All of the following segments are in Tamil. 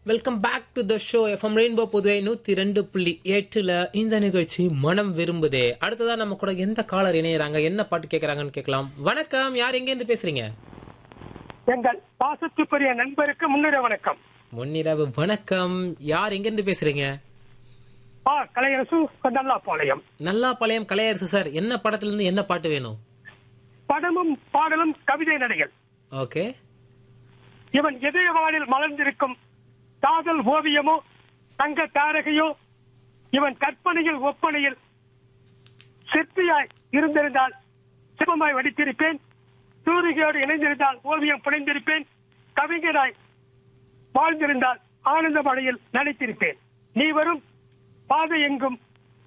welcome back to the show FM rainbow Puduvai நூத்தி ரெண்டு புள்ளி எட்டுல இந்த நிகழ்ச்சி மனம் விரும்புதே அடுத்ததா நம்ம கூட எந்த காலர் இணையறாங்க என்ன பாட்டு கேக்குறாங்கன்னு கேட்கலாம் வணக்கம் யார் எங்க இருந்து பேசுறீங்க எங்கள் பாசத்துக்குரிய நண்பருக்கு முன்னுரை வணக்கம் முன்னிரவு வணக்கம் யார் எங்க இருந்து பேசுறீங்க ஆ கலையரசு நல்லா பாளையம் நல்லா பழையம் கலையரசு சார் என்ன படத்துல இருந்து என்ன பாட்டு வேணும் படமும் பாடலும் கவிதை நடைகள் ஓகே இவன் இதயவானில் மலர்ந்திருக்கும் காதல் ஓவியமோ தங்க தாரகையோ இவன் கற்பனையில் ஒப்பனையில் சிற்பியாய் இருந்திருந்தால் சிவமாய் வடித்திருப்பேன் சூரிகையோடு இணைந்திருந்தால் ஓவியம் புனைந்திருப்பேன் கவிஞராய் வாழ்ந்திருந்தால் ஆனந்த மழையில் நனைத்திருப்பேன் நீ வரும் பாதை எங்கும்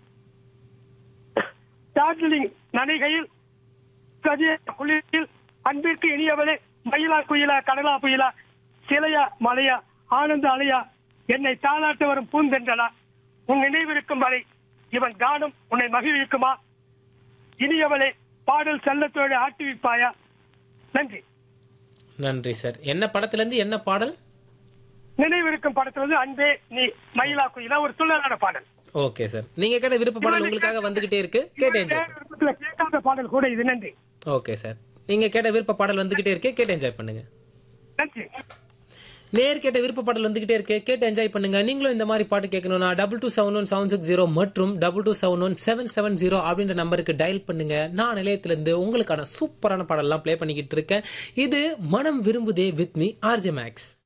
டார்ஜிலிங் நனைகையில் சதிய குளிரில் அன்பிற்கு இனியவளே மயிலா குயிலா கடலா புயலா சிலையா மலையா ஆனந்த அலையா என்னை தாளாட்ட வரும் பூந்தென்றலா உன் நினைவிருக்கும் வரை இவன் கானம் உன்னை மகிழ்விக்குமா இனியவளே பாடல் செல்லத்தோடு ஆட்டுவிப்பாயா நன்றி நன்றி சார் என்ன படத்துல இருந்து என்ன பாடல் நினைவிருக்கும் படத்துல வந்து அன்பே நீ மயிலா குயிலா ஒரு சொல்லலான பாடல் ஓகே சார் நீங்க கேட்ட விருப்ப பாடல் உங்களுக்காக வந்துகிட்டே இருக்கு கேட்டு என்ஜாய் விருப்பத்துல கேட்காத பாடல் கூட இது நன்றி ஓகே சார் நீங்க கேட்ட விருப்ப பாடல் வந்துகிட்டே இருக்கு கேட்டு என்ஜாய் பண்ணுங்க நன்றி நேர் கேட்ட விருப்ப பாடல் வந்துகிட்டே இருக்கு கேட்டு என்ஜாய் பண்ணுங்க நீங்களும் இந்த மாதிரி பாட்டு கேட்கணும்னா double two seven one seven six zero மற்றும் double two seven one seven seven zero அப்படின்ற நம்பருக்கு டயல் பண்ணுங்க நான் நிலையத்திலிருந்து உங்களுக்கான சூப்பரான பாடல்லாம் ப்ளே பண்ணிக்கிட்டு இருக்கேன் இது மனம் விரும்புதே வித் மீ ஆர்ஜே மேக்ஸ்